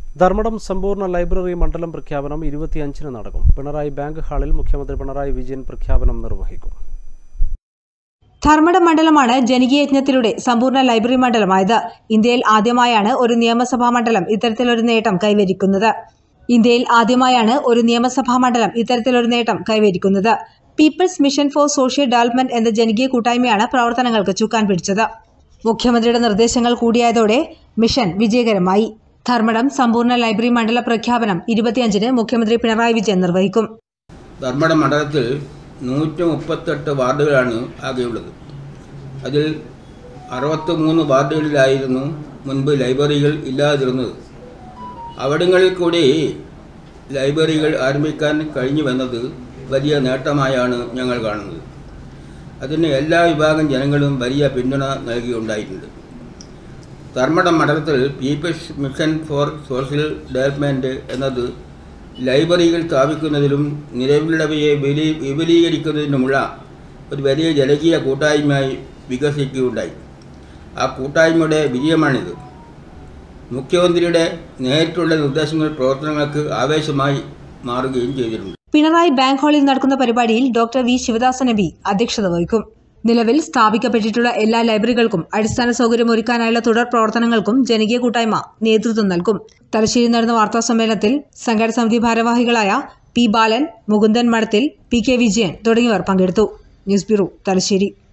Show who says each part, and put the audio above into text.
Speaker 1: ധർമ്മടം സമ്പൂർണ്ണ ലൈബ്രറി മണ്ഡലം പ്രഖ്യാപനം ഇരുപത്തിയഞ്ചിന് നടക്കും പിണറായി ബാങ്ക് ഹാളിൽ മുഖ്യമന്ത്രി പിണറായി വിജയൻ പ്രഖ്യാപനം നിർവഹിക്കും
Speaker 2: ധർമ്മടം മണ്ഡലമാണ് ജനകീയജ്ഞത്തിലൂടെ സമ്പൂർണ്ണ ലൈബ്രറി മണ്ഡലമായത് ഇന്ത്യയിൽ ആദ്യമായാണ് ഒരു നിയമസഭാ മണ്ഡലം ഇത്തരത്തിലൊരു നേട്ടം കൈവരിക്കുന്നത് ഇന്ത്യയിൽ ആദ്യമായാണ് ഒരു നിയമസഭാ മണ്ഡലം ഇത്തരത്തിലൊരു നേട്ടം കൈവരിക്കുന്നത് people's mission for social development എന്ന ജനകീയ കൂട്ടായ്മയാണ് പ്രവർത്തനങ്ങൾക്ക് ചുക്കാൻ പിടിച്ചത് മുഖ്യമന്ത്രിയുടെ നിർദ്ദേശങ്ങൾ കൂടിയായതോടെ മിഷൻ വിജയകരമായി ധർമ്മടം സമ്പൂർണ്ണ ലൈബ്രറി മണ്ഡല പ്രഖ്യാപനം ഇരുപത്തിയഞ്ചിന് മുഖ്യമന്ത്രി പിണറായി വിജയൻ നിർവഹിക്കും
Speaker 3: ധർമ്മട മണ്ഡലത്തിൽ നൂറ്റി മുപ്പത്തെട്ട് വാർഡുകളാണ് ആകെയുള്ളത് അതിൽ അറുപത്തി മൂന്ന് വാർഡുകളിലായിരുന്നു മുൻപ് ലൈബ്രറികൾ ഇല്ലാതിരുന്നത് അവിടങ്ങളിൽ കൂടി ലൈബ്രറികൾ ആരംഭിക്കാൻ കഴിഞ്ഞു വന്നത് വലിയ നേട്ടമായാണ് ഞങ്ങൾ കാണുന്നത് അതിന് എല്ലാ വിഭാഗം ജനങ്ങളും വലിയ പിന്തുണ നൽകിയുണ്ടായിട്ടുണ്ട് ധർമ്മടം മണ്ഡലത്തിൽ people's mission for social development എന്നത് ലൈബ്രറികൾ സ്ഥാപിക്കുന്നതിലും നിലവിലുള്ളവയെ വിലി വിപുലീകരിക്കുന്നതിനുമുള്ള ഒരു വലിയ ജനകീയ കൂട്ടായ്മയായി വികസിക്കുകയുണ്ടായി ആ കൂട്ടായ്മയുടെ വിജയമാണിത് മുഖ്യമന്ത്രിയുടെ നേരിട്ടുള്ള നിർദ്ദേശങ്ങൾ പ്രവർത്തനങ്ങൾക്ക് ആവേശമായി മാറുകയും ചെയ്തിട്ടുണ്ട്
Speaker 2: പിണറായി ബാങ്ക് ഹാളിൽ നടക്കുന്ന പരിപാടിയിൽ doctor V Sivadasan M P അധ്യക്ഷത വഹിക്കും നിലവിൽ സ്ഥാപിക്കപ്പെട്ടിട്ടുള്ള എല്ലാ ലൈബ്രറികൾക്കും അടിസ്ഥാന സൗകര്യം ഒരുക്കാനായുള്ള തുടർ പ്രവർത്തനങ്ങൾക്കും ജനകീയ കൂട്ടായ്മ നേതൃത്വം നൽകും തലശ്ശേരി നടന്ന വാർത്താ സമ്മേളനത്തിൽ സംഘാടക സമിതി ഭാരവാഹികളായ പി ബാലൻ മുകുന്ദൻ മഠത്തിൽ പി കെ വിജയൻ തുടങ്ങിയവർ പങ്കെടുത്തു ന്യൂസ് ബ്യൂറോ തലശ്ശേരി